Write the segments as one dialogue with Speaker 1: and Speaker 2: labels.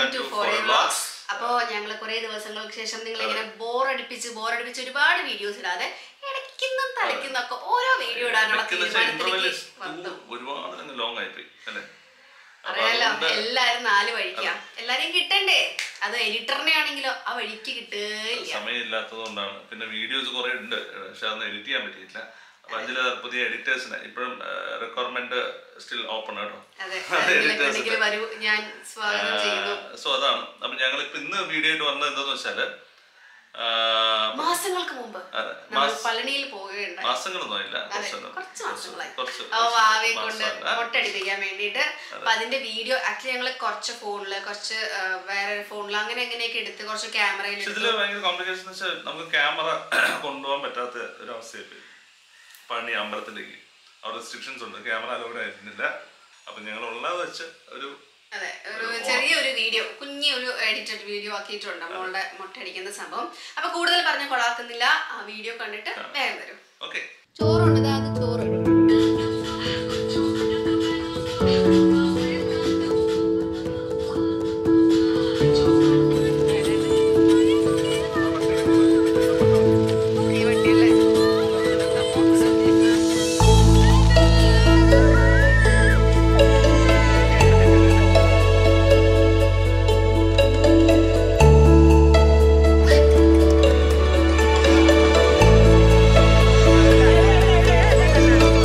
Speaker 1: To four vlogs അപ്പോൾ ഞങ്ങൾ കുറേ ദിവസങ്ങൾക്ക് ശേഷം നിങ്ങൾ ഇങ്ങനെ ബോറടിപ്പിച്ച് ബോറടിപ്പിച്ച് ഒരുപാട് വീഡിയോസ് ഇടാതെ ഇടയ്ക്കുന്നും തലയ്ക്കുന്നും ഒക്കെ ഓരോ വീഡിയോ ഇടാനുള്ള തീരുമാനത്തിലേക്ക് വന്നു
Speaker 2: ഒരുപാട് അങ്ങ് ലോങ് ആയിപ്പോയി അല്ലേ അപ്പൊ
Speaker 1: അറിയാലോ
Speaker 2: അതുകൊണ്ട്
Speaker 1: എല്ലാരും നാല് വഴിക്കാം എല്ലാരെയും കിട്ടണ്ടേ അത് എഡിറ്ററിനെ ആണെങ്കിലോ ആ വഴിക്ക് കിട്ടുകയില്ല
Speaker 2: സമയമില്ലാത്തത് കൊണ്ടാണ് പിന്നെ വീഡിയോസ് കുറെ ഉണ്ട് പക്ഷെ അതൊന്നും എഡിറ്റ് ചെയ്യാൻ പറ്റിയില്ല അപ്പൊ അതില് പുതിയ എഡിറ്റേഴ്സിന് ഇപ്പോഴും റിക്വയർമെന്റ് സ്റ്റിൽ ഓപ്പൺ കേട്ടോ
Speaker 1: അതെ
Speaker 2: അത്
Speaker 1: ആരെങ്കിലും
Speaker 2: editors
Speaker 1: ഉണ്ടെങ്കിൽ വരൂ ഞാൻ സ്വാഗതം ചെയ്യുന്നു
Speaker 2: സോ അതാണ് അപ്പൊ ഞങ്ങൾ ഇപ്പൊ ഇന്ന് വീഡിയോ ആയിട്ട് വന്നത് എന്താന്ന് വെച്ചാല് ആ,
Speaker 1: മാസങ്ങൾക്ക് മുമ്പ്
Speaker 2: അതെ,
Speaker 1: നമ്മൾ പളനിയിൽ പോവുകയുണ്ടായി
Speaker 2: മാസങ്ങളൊന്നും ഇല്ല
Speaker 1: അതെ
Speaker 2: കുറച്ച്
Speaker 1: കുറച്ച് മാസങ്ങളായി
Speaker 2: കുറച്ച്
Speaker 1: ആ വാവയെ കൊണ്ട്
Speaker 2: മാസമല്ല.
Speaker 1: മുട്ടടിപ്പിക്കാൻ വേണ്ടിയിട്ട് അപ്പൊ അതിന്റെ വീഡിയോ ആക്ച്വലി ഞങ്ങള് കുറച്ച് ഫോണില് കുറച്ച് ആ, വേറെ ഫോണിൽ അങ്ങനെ എങ്ങനെയൊക്കെ എടുത്ത് കുറച്ച് ക്യാമറയിൽ
Speaker 2: പക്ഷെ ഇതില് ഭയങ്കര കോംപ്ലിക്കേഷൻ വെച്ചാൽ നമുക്ക് ക്യാമറ കൊണ്ടുപോകാൻ പറ്റാത്ത ഒരു അവസ്ഥയായി പോയി പണി അമ്പലത്തിലേക്ക് അവിടെ റെസ്ട്രിക്ഷൻസ് ഉണ്ട് ക്യാമറ അലോഡ് ആയിരുന്നില്ല അപ്പൊ ഞങ്ങൾ ഉള്ളത് വെച്ച് ഒരു
Speaker 1: അതെ ഒരു ചെറിയൊരു വീഡിയോ കുഞ്ഞി ഒരു എഡിറ്റഡ് വീഡിയോ ആക്കിയിട്ടുണ്ട് നമ്മളുടെ മുട്ടടിക്കുന്ന സംഭവം അപ്പൊ കൂടുതൽ പറഞ്ഞ് കൊളാക്കുന്നില്ല ആ വീഡിയോ കണ്ടിട്ട് വേഗം വരും
Speaker 2: ഓക്കെ
Speaker 1: ചോറുണ്ട് ദാ അത് ചോറ് ഈ വണ്ടിയല്ലേ?
Speaker 2: ആ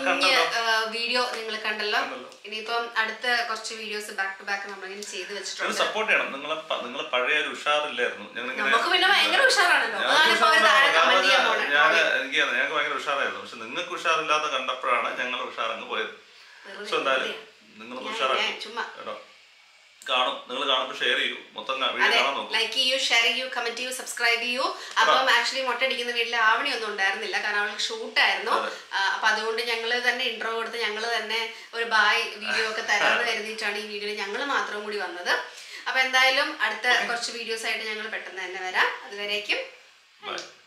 Speaker 1: കുഞ്ഞ്
Speaker 2: കണ്ടല്ലോ.
Speaker 1: വീഡിയോ നിങ്ങൾ കണ്ടല്ലോ
Speaker 2: കണ്ടല്ലോ.
Speaker 1: ഇനിയിപ്പം അടുത്ത കുറച്ച് വീഡിയോസ് ബാക്ക് ടു ബാക്ക് നമ്മളിങ്ങനെ ചെയ്ത്
Speaker 2: നിങ്ങൾ
Speaker 1: വെച്ചിട്ടുണ്ട്
Speaker 2: സപ്പോർട്ട് ചെയ്യണം നിങ്ങളെ പ- നിങ്ങളെ പഴയ ഒരു ഉഷാറില്ലായിരുന്നു ഞങ്ങൾ
Speaker 1: നമുക്ക് പിന്നെ ഭയങ്കര ഉഷാറാണല്ലോ അതാണ് ഇപ്പൊ അവര് താഴെ കമന്റ് ചെയ്യാൻ പോണേ
Speaker 2: ഞാൻ എനിക്ക് ഞങ്ങൾക്ക് ഭയങ്കര ഉഷാറായിരുന്നു പക്ഷെ നിങ്ങൾക്ക് ഉഷാറില്ലാതെ കണ്ടപ്പോഴാണ് ഞങ്ങൾ ഉഷാറങ്ങ് പോയത്
Speaker 1: വെറുതെ,
Speaker 2: പക്ഷെ എന്തായാലും
Speaker 1: വെറുതെ.
Speaker 2: നിങ്ങൾ
Speaker 1: ഞാൻ-
Speaker 2: ഉഷാറാക്കി
Speaker 1: ഞാൻ ചുമ്മാ
Speaker 2: കേട്ടോ കാണും നിങ്ങൾ കാണുമ്പോൾ ഷെയർ ചെയ്യൂ മൊത്തം വീഡിയോ
Speaker 1: അതെ
Speaker 2: കാണാൻ നോക്കും
Speaker 1: ലൈക്ക് ചെയ്യൂ ഷെയർ ചെയ്യൂ കമന്റ് ചെയ്യൂ സബ്സ്ക്രൈബ് ചെയ്യൂ അപ്പം ആക്ച്വലി മുട്ടടിക്കുന്ന വീട്ടിൽ ആവണി ഒന്നും ഉണ്ടായിരുന്നില്ല കാരണം അവൾക്ക് ഷൂട്ടായിരുന്നു
Speaker 2: അതെ.
Speaker 1: അപ്പൊ അതുകൊണ്ട് ഞങ്ങൾ തന്നെ ഇൻട്രോ കൊടുത്ത് ഞങ്ങൾ തന്നെ ഒരു ബായ് വീഡിയോ ഒക്കെ തരാമെന്ന് കരുതിയിട്ടാണ് ഈ വീഡിയോയിൽ ഞങ്ങൾ മാത്രം കൂടി വന്നത് അപ്പൊ എന്തായാലും അടുത്ത കുറച്ച് വീഡിയോസ് ആയിട്ട് ഞങ്ങൾ പെട്ടെന്ന് തന്നെ വരാം അതുവരേക്കും
Speaker 2: ബൈ